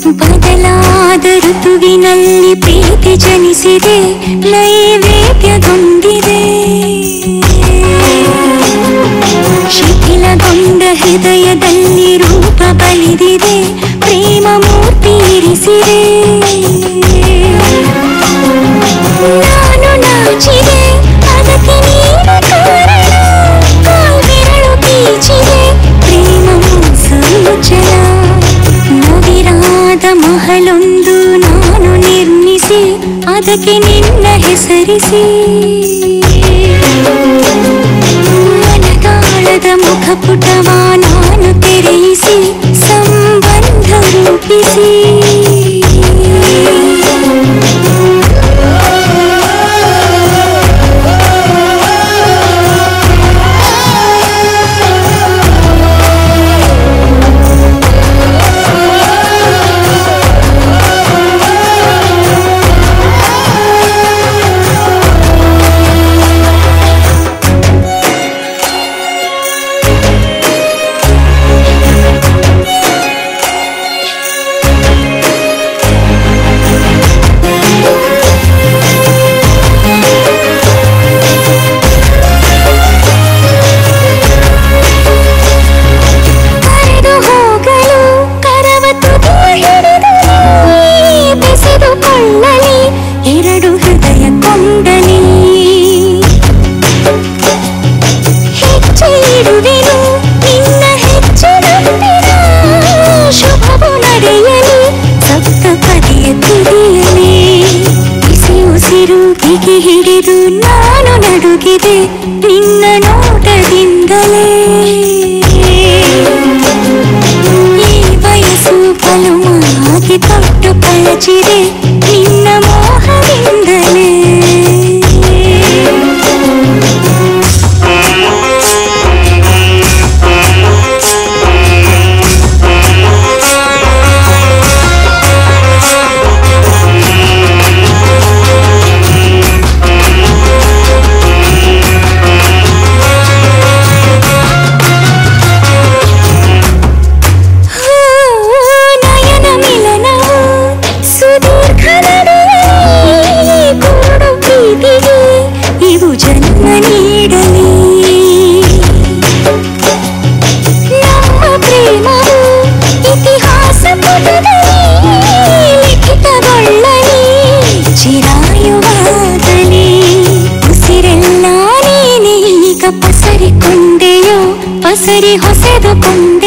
ಬದಲಾದ ಋತುವಿನಲ್ಲಿ ಪ್ರೀತಿ ಜನಿಸಿದೆ ನೈವೇದ್ಯಗೊಂಡಿದೆ ಶಿಥಿಲಗೊಂಡ ಹೃದಯದಲ್ಲಿ ರೂಪ ಬಲಿದಿದೆ ಪ್ರೇಮ ಮೂರ್ತಿ ಇರಿಸಿದೆ ನಾನು ನಾಚಿದೆ ಅದಕ್ಕೆ ನೀನು ಕಾರಣ ಕಾಲ್ಬೆರಳು ಬೀಚಿದೆ ಪ್ರೇಮ ಸೂಚನ ನವಿರಾದ ಮಹಲೊಂದು ನಾನು ನಿರ್ಮಿಸಿ ಅದಕ್ಕೆ ನಿನ್ನ ಹೆಸರಿಸಿ ಮನದಾಳದ ಮುಖಪುಟವ ನಾನು ತೆರೆಯಿಸಿ ಸಂಬಂಧ ರೂಪಿಸಿ ಕರೆದು ಹೋಗಲು ಕರವ ತುದಿಯ ಹಿಡಿದು ನೀ ಬೆಸೆದುಕೊಳ್ಳಲಿ ಎರಡು ಹೃದಯ ಕೊಂಡಲಿ ಹೆಜ್ಜೆ ಇಡುವೆನು ನಿನ್ನ ಹೆಜ್ಜೆನೊಂದಿನ ಶುಭವು ನಡೆಯಲಿ ಸಪ್ತ ಪದಿಯ ತುದಿಯಲಿ ಬಿಸಿ ಉಸಿರು ಬಿಗಿ ಹಿಡಿದು ನಾನು ನಡುಗಿದೆ ನಿನ್ನ ನೋಟದಿಂದಲೇ ಈ ವಯಸ್ಸು ಬಲುವಾಗಿ ತೊಟ್ಟು ಕಳಚಿದೆ ನಿನ್ನ ಮೋಹದಿಂದಲೇ ಹೂ, ನಯನ ಮಿಲನವು ಸುದೀರ್ಘ ನಡೆಯಲಿ ಕೂಡು ಪ್ರೀತಿಗೆ ಇವು ಜನ್ಮ ನೀಡಲಿ ನಮ್ಮ ಪ್ರೇಮವು ಇತಿಹಾಸ ಪುಟದಲ್ಲಿ ಲಿಖಿತಗೊಳ್ಳಲಿ ಚಿರಾಯುವಾಗಲಿ ಉಸಿರೆಲ್ಲ ನೀನೀಗ ಪಸರಿಕೊಂಡೆಯೋ ಪಸರಿ ಹೊಸೆದುಕೊಂಡೆ